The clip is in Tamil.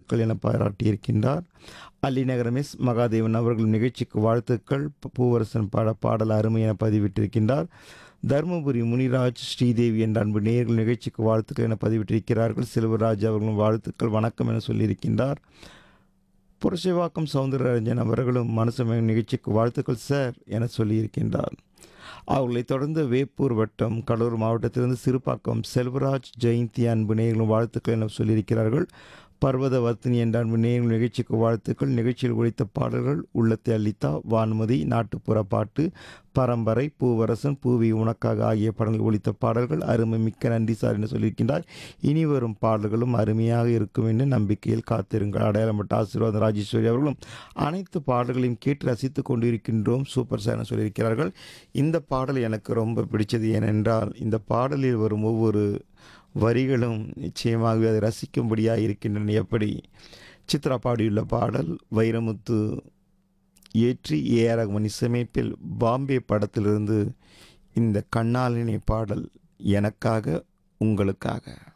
வாழ்த்துக்கள் என பாராட்டியிருக்கின்றார் அல்லிநகரம் எஸ் மகாதேவன் அவர்கள் நிகழ்ச்சிக்கு வாழ்த்துக்கள் ப- பூவரசன் பாட பாடல் அருமை என பதிவிட்டிருக்கின்றார் தருமபுரி முனிராஜ் ஸ்ரீதேவி என்ற அன்பு நேயர்கள் நிகழ்ச்சிக்கு வாழ்த்துக்கள் என பதிவிட்டிருக்கிறார்கள் செல்வராஜ் அவர்களும் வாழ்த்துக்கள் வணக்கம் என சொல்லியிருக்கின்றார் புரட்சிவாக்கம் சவுந்தரராஜன் அவர்களும் மனசமய நிகழ்ச்சிக்கு வாழ்த்துக்கள் சார் என சொல்லியிருக்கின்றார் அவர்களைத் தொடர்ந்து வேப்பூர் வட்டம் கடலூர் மாவட்டத்திலிருந்து சிறுபாக்கம் செல்வராஜ் ஜெயந்தி அன்பு நேயர்களும் வாழ்த்துக்கள் என சொல்லியிருக்கிறார்கள் பர்வத வர்த்தினி என்ற அன்பு நேயர்கள் நிகழ்ச்சிக்கு வாழ்த்துக்கள் நிகழ்ச்சியில் ஒழித்த பாடல்கள் உள்ளத்தை அளித்தா வான்மதி நாட்டுப்புற பாட்டு பரம்பரை பூவரசன் பூவி உனக்காக ஆகிய படங்கள் ஒழித்த பாடல்கள் அருமை மிக்க நன்றி சார் என்று சொல்லியிருக்கின்றார் இனி வரும் பாடல்களும் அருமையாக இருக்கும் என்று நம்பிக்கையில் காத்திருங்கள் அடையாளப்பட்ட ஆசீர்வாதம் ராஜேஸ்வரி அவர்களும் அனைத்து பாடல்களையும் கேட்டு ரசித்து கொண்டிருக்கின்றோம் சூப்பர் சார் என சொல்லியிருக்கிறார்கள் இந்த பாடல் எனக்கு ரொம்ப பிடிச்சது ஏனென்றால் இந்த பாடலில் வரும் ஒவ்வொரு வரிகளும் நிச்சயமாகவே அதை ரசிக்கும்படியாக இருக்கின்றன எப்படி சித்ரா பாடியுள்ள பாடல் வைரமுத்து ஏற்றி ஏஆர் ரகுமான் இசையமைப்பில் பாம்பே படத்திலிருந்து இந்த கண்ணாலினை பாடல் எனக்காக உங்களுக்காக